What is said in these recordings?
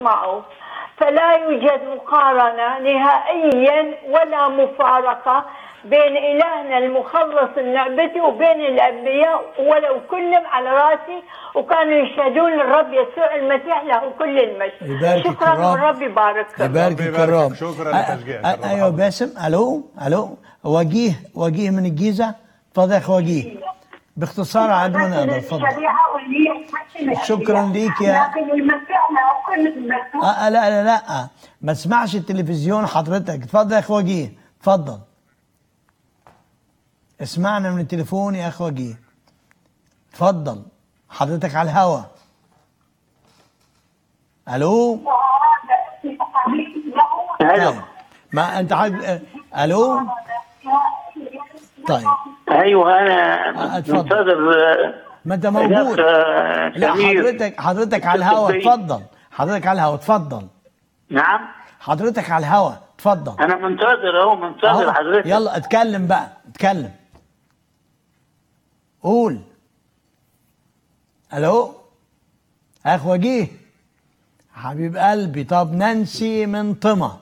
معه فلا يوجد مقارنة نهائيا ولا مفارقة بين إلهنا المخلص النعبتي وبين الأنبياء ولو كلهم على راسي وكانوا يشهدون للرب يسوع المسيح له كل المجد يباركك شكرا الرب. والرب يبارك يبارك ربي فيك يباركك. الرب شكراً أ- لتشجيعك. أ- الرب ايوه يحفظك. باسم الو الو وجيه وجيه من الجيزه اتفضل يا اخ وجيه باختصار على قد ما نقدر اتفضل الشريعة واللي يحسن شكراً ليك يا- لكن المسيح له كل المجد آه آه، لا لا لا ما اسمعش التلفزيون حضرتك اتفضل يا اخ وجيه اتفضل اسمعنا من التليفون يا اخ وجيه اتفضل حضرتك على الهوا الو طيب ما انت عايز آه، الو طيب ايوه آه، انا اتفضل. منتظر آه، ما انت موجود آه، لا كبير. حضرتك حضرتك على الهوا طبي. اتفضل حضرتك على الهوا اتفضل نعم حضرتك على الهوا اتفضل انا منتظر اهو منتظر أهو، حضرتك يلا اتكلم بقى اتكلم قول الو اخ وجيه حبيب قلبي طب نانسي من طمة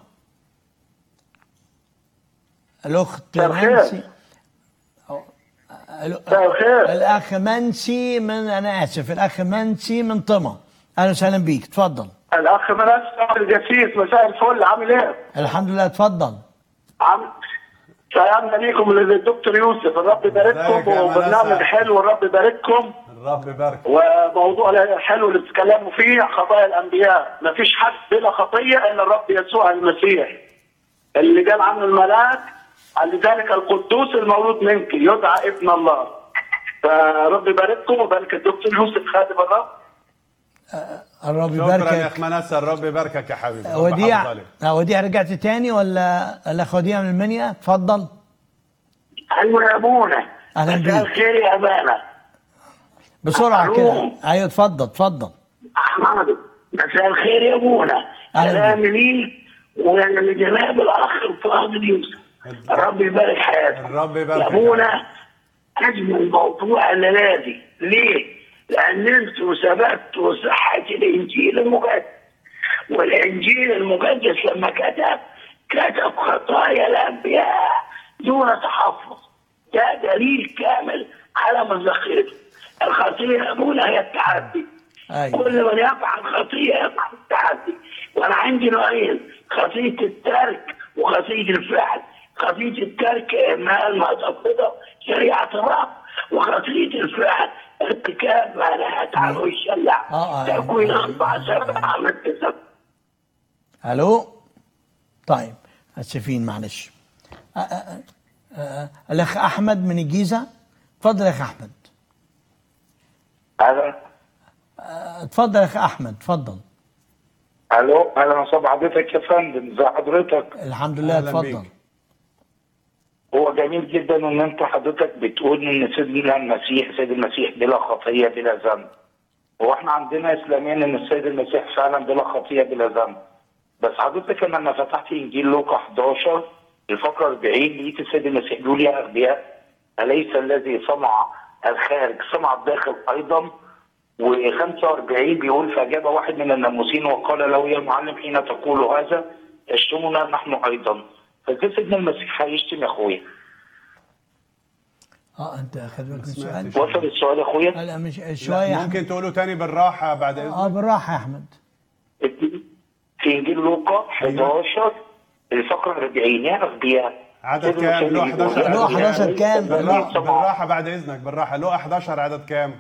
الاخت مساء الخير. نانسي أو- الو- مساء الخير. الاخ منسي من انا اسف الاخ منسي من طمة اهلا وسهلا بيك اتفضل الاخ مناس الجسيس مساء الفل عامل ايه؟ الحمد لله اتفضل عم سلامنا ليكم للدكتور يوسف الرب ازيك يا يبارككم مناسة؟ وبرنامج حلو الرب يبارككم الرب يبارك وموضوع حلو اللي بتتكلموا فيه خطايا الانبياء ما فيش حد بلا خطيه الا الرب يسوع المسيح اللي قال عنه الملاك قال لذلك القدوس المولود منك يدعى ابن الله فرب يبارككم ويبارك الدكتور يوسف خادم الرب الرب شكرا يا يباركك اخ منسى الرب يباركك يا حبيبي رب وديع يحافظ عليك. آه، وديع رجعت تاني ولا الاخ وديع من المنيا اتفضل ايوه يا ابونا أهلاً بيك. مساء الخير يا ابانا بسرعه ألو. كده ايوه اتفضل اتفضل احمد مساء الخير يا ابونا أهلاً سلام ليك ولجناب الاخ الفاضل يوسف الرب يبارك حياتك الرب يبارك يا ابونا اجمل موضوع الليله دي ليه؟ لان انتوا ثبتوا صحه الانجيل المقدس والانجيل المقدس لما كتب كتب خطايا الانبياء دون تحفظ ده دليل كامل على مذاكرته الخطيه يا ابونا هي التعدي ايوه كل من يفعل خطيئة يفعل التعدي وأنا عندي نوعين خطية الترك وخطية الفعل خطية الترك ما المعتقدة شريعة الرب وخطية الفعل ارتكاب ما لا يتعب ويشلع آه، آه. تكوين أربعة سبعة عمل تسبب الو طيب اسفين معلش آه، آه، آه، آه، الاخ احمد من الجيزه اتفضل يا اخ احمد ألو آه، اتفضل يا اخ احمد اتفضل ألو أهلا وسهلا حضرتك يا فندم ازي حضرتك الحمد لله أهلاً اتفضل بيك. هو جميل جدا ان انت حضرتك بتقول ان سيدنا المسيح سيد المسيح بلا خطيه بلا ذنب هو احنا عندنا اسلاميين ان السيد المسيح فعلا بلا خطيه بلا ذنب بس حضرتك أنا لما فتحت انجيل لوقا 11 الفقره 40 لقيت السيد المسيح بيقول يا اغبياء اليس الذي صنع الخارج صنع الداخل ايضا و45 بيقول فاجاب واحد من الناموسين وقال له يا معلم حين تقول هذا تشتمنا نحن ايضا فازاي سيدنا المسيح هيشتم يا اخويا اه انت خد بالك من السؤال وصل السؤال يا اخويا لا مش لا، شويه يا أحمد. ممكن تقوله تاني بالراحه بعد اه اذنك بالراحه يا احمد في انجيل لوقا 11 الفقره 40 يا اغبياء عدد كام؟ له 11 له 11 كام؟ بالراحه بالراحه بعد اذنك بالراحه له 11 عدد كام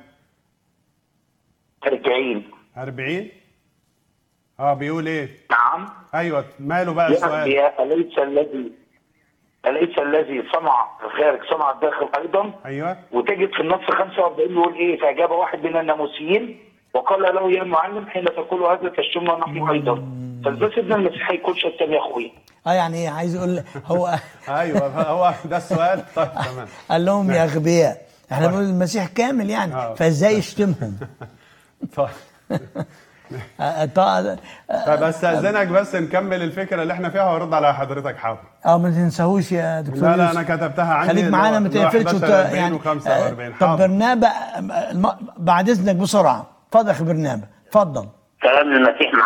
40 40 اه بيقول ايه نعم ايوه ماله بقى يا السؤال اغبياء اليس الذي اليس الذي صنع الخارج صنع الداخل ايضا ايوه وتجد في النص 45 يقول ايه فاجاب واحد من الناموسيين وقال له يا معلم حين تقول هذا تشتمنا نحن ايضا فازاي سيدنا المسيح هيكون شتم يا اخويا اه يعني ايه عايز يقول هو ايوه هو ده السؤال طيب تمام قال لهم يا اغبياء احنا بنقول المسيح كامل يعني آه. فازاي يشتمهم طيب آه، طا- طيب استاذنك بس نكمل الفكره اللي احنا فيها وارد على حضرتك حاضر اه ما تنساهوش يا دكتور لا لا يوسف. انا كتبتها عندي خليك معانا ما اللي هو تقفلش وت- 11 40 يعني و45 آه، طب حاضر برنابة آه، الم- بعد اذنك بسرعه اتفضل يا اخي برنابة اتفضل كلام المسيح مع